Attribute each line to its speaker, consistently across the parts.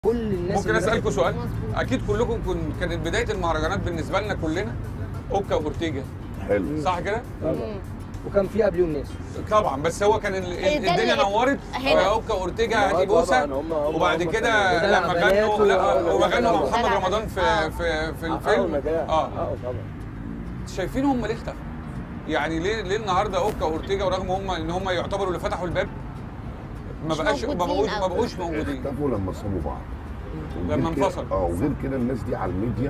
Speaker 1: كل الناس
Speaker 2: ممكن
Speaker 1: اللي
Speaker 2: اسالكم
Speaker 1: دخلت-
Speaker 2: سؤال
Speaker 3: مظبوط.
Speaker 2: اكيد كلكم كن... كانت بدايه المهرجانات بالنسبه لنا كلنا اوكا واورتيجا
Speaker 4: حلو
Speaker 2: صح كده
Speaker 1: طبعا. وكان في قبلهم ناس
Speaker 2: طبعا بس هو كان ال-
Speaker 3: إيه ده
Speaker 2: الدنيا
Speaker 3: اللي-
Speaker 2: نورت
Speaker 3: هنا.
Speaker 2: اوكا اورتيجا
Speaker 5: آه
Speaker 2: هاتي بوسه
Speaker 5: طبعاً، هم- هم-
Speaker 2: وبعد
Speaker 5: هم
Speaker 2: كده
Speaker 1: كانوا-
Speaker 2: لما
Speaker 1: ودلع
Speaker 2: غنوا
Speaker 1: بنات
Speaker 2: لا
Speaker 1: و-
Speaker 2: وغنوا مع
Speaker 1: ودلع
Speaker 2: محمد
Speaker 3: بنات.
Speaker 2: رمضان في
Speaker 3: آه.
Speaker 2: في في
Speaker 5: حققوا
Speaker 2: الفيلم
Speaker 5: نجاح
Speaker 2: اه
Speaker 5: اه طبعا
Speaker 2: شايفين هم ليه اختفوا؟ يعني ليه ليه النهارده اوكا واورتيجا ورغم هم ان هم يعتبروا اللي فتحوا الباب ما
Speaker 3: مش
Speaker 2: بقاش ما
Speaker 3: موجودين
Speaker 2: بقوش ما
Speaker 3: أوي.
Speaker 2: بقوش موجودين
Speaker 4: اختفوا لما سابوا بعض وغير
Speaker 2: لما
Speaker 4: كده-
Speaker 2: انفصلوا.
Speaker 4: اه وغير كده الناس دي على الميديا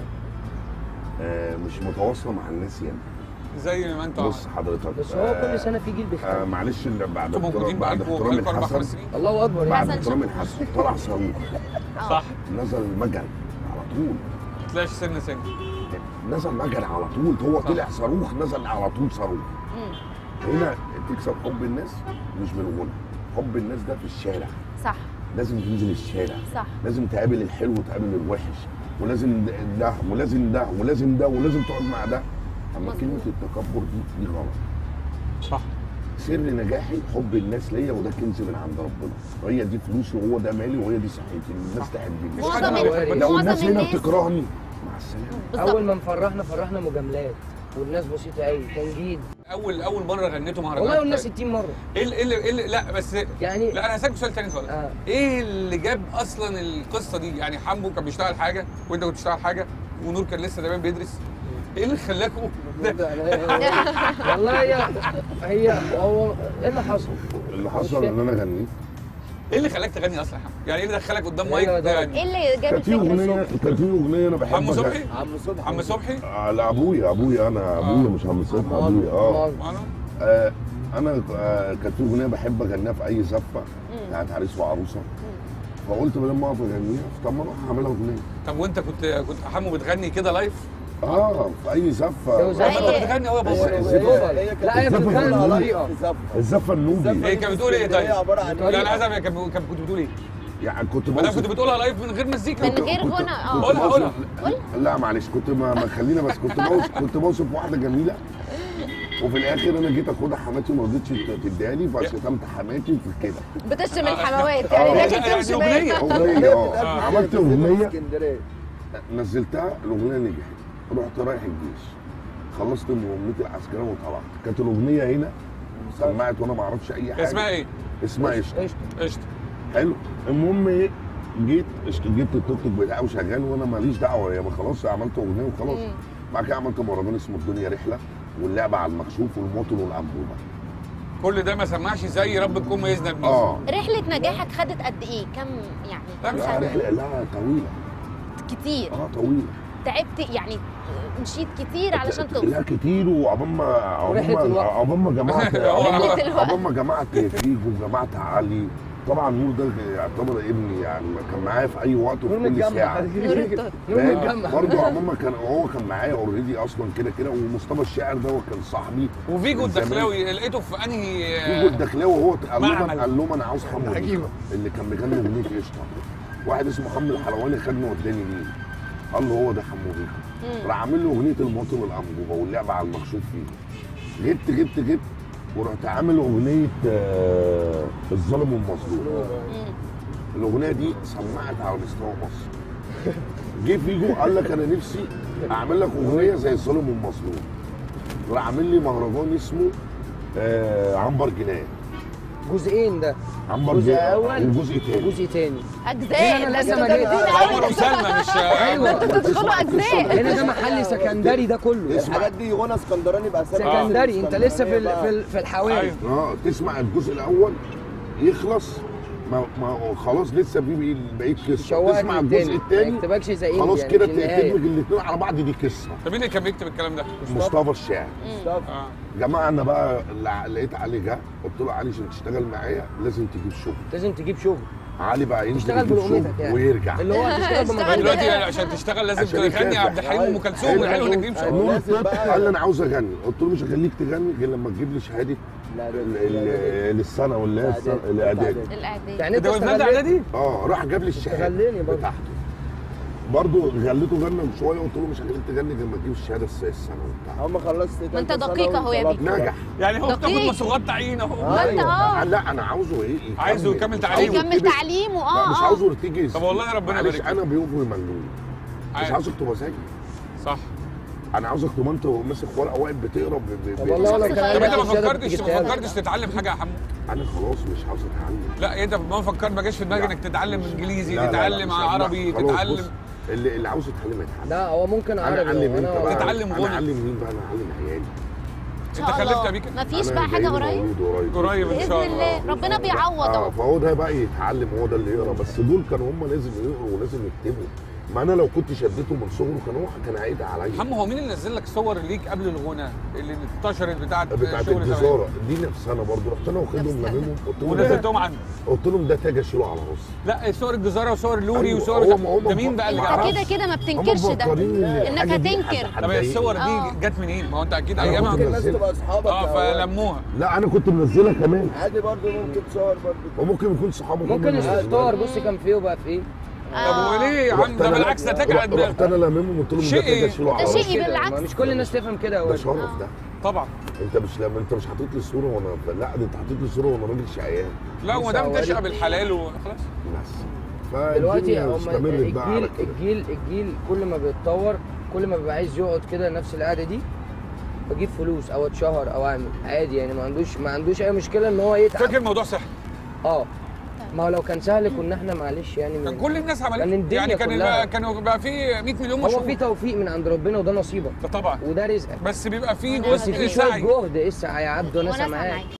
Speaker 4: آه مش متواصله مع الناس يعني
Speaker 2: زي ما انت
Speaker 4: بص حضرتك
Speaker 1: بس هو
Speaker 4: آه،
Speaker 1: كل سنه في جيل
Speaker 4: آه
Speaker 1: بيختلف
Speaker 4: معلش اللي بعد
Speaker 2: انتوا موجودين
Speaker 4: احترام بعد
Speaker 2: بقالكم
Speaker 4: احترام
Speaker 2: بقالكم اربع خمس
Speaker 4: الحسن
Speaker 2: سنين
Speaker 1: الله اكبر
Speaker 4: بعد
Speaker 3: حسن
Speaker 4: احترام
Speaker 3: شحاتة.
Speaker 4: الحسن طلع صاروخ
Speaker 3: آه.
Speaker 2: صح
Speaker 4: نزل مجل على طول
Speaker 2: ما تلاقيش سنه سنه
Speaker 4: نزل مجل على طول هو
Speaker 2: صح.
Speaker 4: طلع صاروخ نزل على طول صاروخ
Speaker 3: مم.
Speaker 4: هنا تكسب حب الناس مش من الغنى حب الناس ده في الشارع
Speaker 3: صح
Speaker 4: لازم تنزل الشارع
Speaker 3: صح
Speaker 4: لازم تقابل الحلو وتقابل الوحش ولازم ده ولازم ده ولازم ده ولازم تقعد مع ده اما
Speaker 3: مظبوط.
Speaker 4: كلمه التكبر دي دي غلط
Speaker 2: صح
Speaker 4: سر نجاحي حب الناس ليا وده كنز من عند ربنا وهي دي فلوسي وهو ده مالي وهي دي صحتي الناس تحبني
Speaker 2: مفيش حد
Speaker 3: معظم
Speaker 2: ما
Speaker 3: ال-
Speaker 2: بيحبكش.
Speaker 4: لو
Speaker 3: معظم
Speaker 4: الناس هنا
Speaker 3: الناس
Speaker 4: بتكرهني مع السلامه
Speaker 3: بالظبط
Speaker 1: اول ما نفرحنا فرحنا مجاملات والناس بسيطه قوي تنجيد
Speaker 2: اول اول مره غنيتوا مهرجانات
Speaker 1: والله قلنا 60 مره
Speaker 2: ايه اللي- ايه اللي إيه اللي- لا بس
Speaker 1: يعني
Speaker 2: لا انا هسالك سؤال تاني خالص
Speaker 1: آه.
Speaker 2: ايه اللي جاب اصلا القصه دي يعني حمو كان بيشتغل حاجه وانت كنت بتشتغل حاجه ونور كان لسه زمان بيدرس ايه اللي خلاكوا
Speaker 1: والله هي هي هو ايه اللي حصل؟
Speaker 4: اللي حصل ان انا غنيت
Speaker 2: ايه اللي خلاك تغني اصلا يا حمو يعني ايه اللي دخلك قدام
Speaker 1: أيوة
Speaker 2: مايك
Speaker 1: ده.
Speaker 2: تغني
Speaker 3: ايه اللي جاب
Speaker 4: كانت في
Speaker 3: الفكره
Speaker 4: اغنيه كانت في اغنيه انا بحبها
Speaker 2: حمو صبحي
Speaker 5: عم صبحي
Speaker 2: عم صبحي
Speaker 4: آه لا ابويا ابويا انا ابويا مش عم صبحي ابويا اه
Speaker 2: معنا
Speaker 4: آه، انا آه، كانت في اغنيه بحب اغنيها في اي زفه بتاعت عريس وعروسه فقلت بدل ما اقف اغنيها طب ما اروح اعملها اغنيه
Speaker 2: طب وانت كنت كنت حمو بتغني كده لايف
Speaker 4: اه في اي
Speaker 1: لو
Speaker 4: زفه
Speaker 1: زفة.
Speaker 2: انت كنت بتغني اهو يا بابا
Speaker 1: لا هي بتتكلم
Speaker 4: الزفة
Speaker 1: بطريقه
Speaker 4: الزفه النوبي
Speaker 2: هي كانت بتقول ايه طيب؟
Speaker 5: هي عباره عن
Speaker 2: لا انا عايز أعرف هي كانت كانت كنت بتقول ايه؟
Speaker 4: يعني كنت
Speaker 2: ما انا
Speaker 4: بوصف
Speaker 2: كنت بتقولها لايف من غير مزيكا
Speaker 3: من غير
Speaker 4: كنت-
Speaker 3: غنى اه
Speaker 4: كنت
Speaker 2: قولها، قولها.
Speaker 4: بوصف- لا معلش كنت ما, ما خلينا بس كنت بوصف كنت بوصف واحده جميله وفي الاخر انا جيت اخدها حماتي وما رضتش تديها لي فشتمت حماتي في كده
Speaker 3: بتشتم الحموات يعني
Speaker 4: آه.
Speaker 3: ده
Speaker 2: يعني
Speaker 3: شتم
Speaker 2: أغنية.
Speaker 3: شمال
Speaker 4: اغنيه اه عملت اغنيه
Speaker 5: اسكندريه
Speaker 4: نزلتها الاغنيه نجحت رحت رايح الجيش خلصت مهمتي العسكريه وطلعت كانت الاغنيه هنا سمعت وانا ما اعرفش اي حاجه
Speaker 2: اسمها ايه؟
Speaker 4: اسمها قشطه
Speaker 1: قشطه
Speaker 2: قشطه
Speaker 4: حلو المهم ايه جيت اشت- جبت التوك توك بتاعي وشغال وانا ماليش دعوه يا ما خلاص عملت اغنيه وخلاص
Speaker 3: مم.
Speaker 4: بعد كده عملت مهرجان اسمه الدنيا رحله واللعبه على المكشوف والموطن والانبوبه
Speaker 2: كل ده ما سمعش زي رب تكون ميزنا بميزه
Speaker 4: اه
Speaker 3: رحله نجاحك خدت قد ايه كم يعني
Speaker 2: لا،
Speaker 3: كم
Speaker 2: مش
Speaker 4: لا
Speaker 3: سنه
Speaker 4: رحله لا طويله
Speaker 3: كتير
Speaker 4: اه طويله
Speaker 3: تعبت يعني مشيت كتير علشان
Speaker 4: لا
Speaker 3: توصل
Speaker 4: كتير وعقبال ما
Speaker 1: ورحلة
Speaker 4: عقبال ما
Speaker 1: الوقت.
Speaker 4: عقبال ما جمعت
Speaker 3: رحلة الوقت.
Speaker 4: عقبال ما جمعت فيجو وجمعت علي طبعا نور ده يعتبر ابني يعني كان معايا في اي وقت
Speaker 1: نور
Speaker 4: وفي كل
Speaker 1: متجمع
Speaker 4: ساعه
Speaker 3: نور الطاهر.
Speaker 1: نور
Speaker 4: فاهم؟
Speaker 1: متجمع
Speaker 4: برضه عموما كان هو كان معايا اوريدي اصلا كده كده ومصطفى الشاعر ده هو كان صاحبي
Speaker 2: وفيجو
Speaker 4: من زمان.
Speaker 2: الدخلاوي لقيته في انهي
Speaker 4: فيجو الدخلاوي وهو قال لهم
Speaker 2: معمل.
Speaker 4: قال لهم انا عاوز حمو بيكا
Speaker 2: عجيبة.
Speaker 4: اللي كان بيغني اغنيه قشطه واحد اسمه حمو الحلواني خدني وداني ليه قال له هو ده حمو بيكا
Speaker 3: مم.
Speaker 4: راح عامل له اغنيه المواطن والانبوبه واللعبه على المكشوف فيه جبت جبت جبت ورحت عامل اغنيه آه، الظالم والمظلوم
Speaker 3: مم.
Speaker 4: الاغنيه دي سمعت على مستوى مصر جه فيجو قال لك انا نفسي اعمل لك اغنيه زي الظالم والمظلوم راح عامل لي مهرجان اسمه آه عنبر جنان
Speaker 1: جزئين ده
Speaker 4: عنبر
Speaker 1: جزء
Speaker 4: جنان
Speaker 1: اول
Speaker 4: وجزء تاني
Speaker 1: وجزء تاني
Speaker 3: اجزاء
Speaker 1: هنا
Speaker 3: ده
Speaker 1: لسه
Speaker 3: انتوا
Speaker 1: ما جيت.
Speaker 3: جامدين
Speaker 2: عمر
Speaker 3: قوي
Speaker 2: وسلمى مش
Speaker 1: ايوه
Speaker 3: تدخلوا اجزاء
Speaker 1: هنا ده محل سكندري ده كله
Speaker 5: الحاجات دي غنى اسكندراني بقى سنة
Speaker 1: سكندري انت لسه في ال-
Speaker 5: بقى.
Speaker 1: في ال- في الحواري
Speaker 2: أيوة.
Speaker 4: اه تسمع الجزء الاول يخلص ما, ما خلاص لسه في بقية- بقيه قصه
Speaker 1: شوقك
Speaker 4: تسمع الجزء
Speaker 1: للتاني ما
Speaker 4: الثاني
Speaker 1: يكتبكش زي
Speaker 4: خلاص
Speaker 1: يعني
Speaker 4: كده
Speaker 1: في النهاية.
Speaker 4: تدمج الاثنين على بعض دي قصه
Speaker 2: طب مين اللي كان بيكتب الكلام ده؟
Speaker 4: مصطفى الشاعر
Speaker 5: مصطفى.
Speaker 2: اه
Speaker 4: جماعه بقى اللي لقيت علي جه قلت له علي عشان تشتغل معايا لازم تجيب شغل
Speaker 1: لازم تجيب شغل
Speaker 4: علي بقى ينزل
Speaker 1: تشتغل
Speaker 4: يجيب
Speaker 1: بلقمتك
Speaker 4: شغل
Speaker 1: يعني.
Speaker 4: ويرجع
Speaker 1: اللي هو هتشتغل
Speaker 3: اشتغل
Speaker 1: بمجهودك
Speaker 2: دلوقتي عشان تشتغل لازم
Speaker 4: عشان
Speaker 2: تغني
Speaker 4: يكافح.
Speaker 2: عبد الحليم وام كلثوم حلو انك تجيب شغل
Speaker 4: نور
Speaker 5: لازم
Speaker 4: الطب
Speaker 5: بقى-
Speaker 4: قال لي انا عاوز اغني قلت له مش هخليك تغني غير لما تجيب لي شهاده
Speaker 5: لا
Speaker 4: ال- ال- للسنه واللي هي السنة-
Speaker 5: الإعداد.
Speaker 4: الاعدادي
Speaker 3: الاعداد
Speaker 1: يعني انت
Speaker 2: انت ولاد
Speaker 1: استغليت
Speaker 2: اعدادي؟
Speaker 4: اه راح جاب لي الشهاده
Speaker 1: استغلني برضه.
Speaker 4: بتاعته برضه غليته غنى شويه قلت له مش هخليك تغني غير ما تجيب الشهاده الس- السنه وبتاع
Speaker 5: هم خلصت
Speaker 3: ما انت
Speaker 5: تالتة
Speaker 3: دقيق
Speaker 5: ثانوي
Speaker 3: أهو يا
Speaker 5: وطلعت
Speaker 3: بيك.
Speaker 4: نجح
Speaker 2: يعني هو بتاخد
Speaker 3: دقيق.
Speaker 2: مصروفات تعيين اهو
Speaker 3: ما انت اه
Speaker 4: لا انا عاوزه ايه يكمل.
Speaker 2: عايزه يكمل
Speaker 4: مش
Speaker 2: تعليمه.
Speaker 4: عاوزه
Speaker 3: يكمل
Speaker 4: يرتجز.
Speaker 3: تعليمه
Speaker 4: لا
Speaker 3: اه
Speaker 4: مش
Speaker 3: اه
Speaker 4: عاوزه ارتجز
Speaker 2: طب والله ربنا
Speaker 4: معلش
Speaker 2: يبارك
Speaker 4: انا بيوجي ملول مش
Speaker 2: عارف.
Speaker 4: عاوزك تبقى زيي
Speaker 2: صح
Speaker 4: انا عاوزك تبقى انت ماسك ورقه واقف بتقرا ب- ب-
Speaker 1: طب
Speaker 4: ب-
Speaker 1: والله لو كان
Speaker 2: طب
Speaker 1: عندك
Speaker 2: انت ما
Speaker 1: الشهادة
Speaker 2: فكرتش
Speaker 1: كنت
Speaker 2: ما
Speaker 1: جبتها.
Speaker 2: فكرتش تتعلم حاجه يا حمو
Speaker 4: انا خلاص مش عاوز اتعلم
Speaker 2: لا انت ما فكرت ما جاش في دماغك
Speaker 4: لا.
Speaker 2: انك تتعلم انجليزي
Speaker 4: لا، لا، لا،
Speaker 2: تتعلم
Speaker 4: مش-
Speaker 2: عربي
Speaker 4: لا، خلاص،
Speaker 2: تتعلم
Speaker 4: بص، اللي اللي عاوز يتعلم يتعلم
Speaker 1: لا هو ممكن
Speaker 4: انا
Speaker 1: عربي
Speaker 4: اعلم انت
Speaker 1: وانا
Speaker 4: بقى
Speaker 2: تتعلم
Speaker 4: انا
Speaker 2: غنى.
Speaker 4: اعلم مين بقى انا اعلم عيالي
Speaker 3: ان
Speaker 2: انت
Speaker 3: شاء
Speaker 2: خلفت
Speaker 3: الله
Speaker 2: يا بيكا
Speaker 3: مفيش
Speaker 4: أنا
Speaker 3: بقى حاجه
Speaker 4: جاي له
Speaker 3: قريب
Speaker 4: مولود قريب
Speaker 2: قريب ان
Speaker 3: باذن
Speaker 2: شاء الله
Speaker 3: الله ربنا بيعوض
Speaker 4: اه
Speaker 3: اهو
Speaker 4: فهو ده بقى يتعلم هو ده اللي يقرا بس دول كانوا هم لازم يقروا ولازم يكتبوا ما انا لو كنت شدته من صغره كان هو كان هيقضي عليا
Speaker 2: حمو هو مين اللي نزل لك صور ليك قبل الغنى اللي انتشرت بتاعت
Speaker 4: بتاعت
Speaker 2: شغل زمان
Speaker 4: الجزاره دي نفسها انا برضه رحت انا واخدهم
Speaker 3: نفسها.
Speaker 4: لميمهم قلت لهم ده
Speaker 2: ونزلتهم عنه
Speaker 4: قلت لهم ده تاج اشيله على راسي
Speaker 2: لا صور الجزاره وصور لوري
Speaker 4: أيوة،
Speaker 2: وصور
Speaker 4: هو- هو-
Speaker 2: ده مين بقى اللي
Speaker 3: انت
Speaker 2: جابها؟
Speaker 3: كده كده ما
Speaker 4: هم
Speaker 3: بتنكرش ده
Speaker 4: مفكرين ان
Speaker 3: انك
Speaker 4: الحاجه دي
Speaker 3: هتنكر
Speaker 4: حد-
Speaker 2: طب هي الصور
Speaker 4: هتضايقني.
Speaker 2: دي جت منين؟ ما هو انت اكيد
Speaker 4: أنا
Speaker 2: ايامها
Speaker 4: كنت
Speaker 5: ممكن الناس
Speaker 4: منزلها.
Speaker 5: تبقى اصحابك
Speaker 2: اه
Speaker 5: يا واد.
Speaker 2: فلموها
Speaker 4: لا انا كنت منزلها كمان
Speaker 5: عادي برضه ممكن تصور برضه
Speaker 4: وممكن يكون صحابه
Speaker 1: ممكن الستار بص كان فيه وبقى في ايه
Speaker 2: طب وليه يا عم ده بالعكس ده تاج
Speaker 4: رحت
Speaker 2: عند
Speaker 4: انا لميمهم قلت لهم ده
Speaker 2: شيء
Speaker 4: تاج اشيله على
Speaker 3: ده
Speaker 4: راسي
Speaker 3: شيء
Speaker 1: كده،
Speaker 3: بالعكس.
Speaker 1: ما مش كل الناس تفهم كده
Speaker 4: ده
Speaker 1: هو
Speaker 4: شرف ده
Speaker 2: طبعا
Speaker 4: انت مش لما انت مش حاطط لي الصوره وانا لا ده انت حاطط لي الصوره وانا راجل شقيان
Speaker 2: لا وما دام تشقى بالحلال وخلاص
Speaker 4: بس
Speaker 1: دلوقتي
Speaker 4: فالدنيا
Speaker 1: هم
Speaker 4: استمرت بقى على
Speaker 1: الجيل
Speaker 4: كده
Speaker 1: الجيل الجيل كل ما بيتطور كل ما بيبقى عايز يقعد كده نفس القعده دي بجيب فلوس او اتشهر او اعمل عادي يعني ما عندوش ما عندوش اي مشكله ان هو يتعب
Speaker 2: فاكر الموضوع سهل
Speaker 1: اه ما هو لو كان سهل كنا احنا معلش يعني
Speaker 2: كان
Speaker 1: من-
Speaker 2: كل الناس
Speaker 1: كان
Speaker 2: عملت
Speaker 1: الدنيا
Speaker 2: يعني كان
Speaker 1: كلها.
Speaker 2: يبقى كانوا بقى في 100 مليون
Speaker 1: هو
Speaker 2: مشهور
Speaker 1: في توفيق من عند ربنا وده نصيبك
Speaker 2: ده طبعا
Speaker 1: وده رزقك
Speaker 2: بس بيبقى في
Speaker 3: بس
Speaker 1: بس
Speaker 2: جزء
Speaker 1: في شويه
Speaker 2: سعي
Speaker 1: جهد اسعى يا عبد وانا
Speaker 3: وانا
Speaker 1: معاك
Speaker 3: معاك